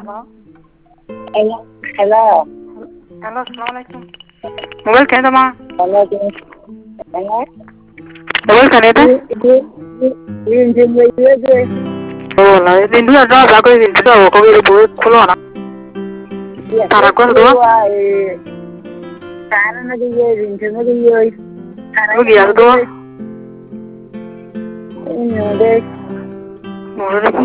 Hello. Hello. Hello, السلام عليكم موبايلكان يا جماعة Hello. Hello. موبايلكان ايه ده؟ Nhìn thì người dưới dưới. 어, 나 nin dua dua ba ko nin dua ko wi bo kulo na. Tara ko ndo? Tara nó đi dưới, nhìn thì nó đi dưới. Tara Nó gì à, nó ndo? đi. Nhìn đi. Mo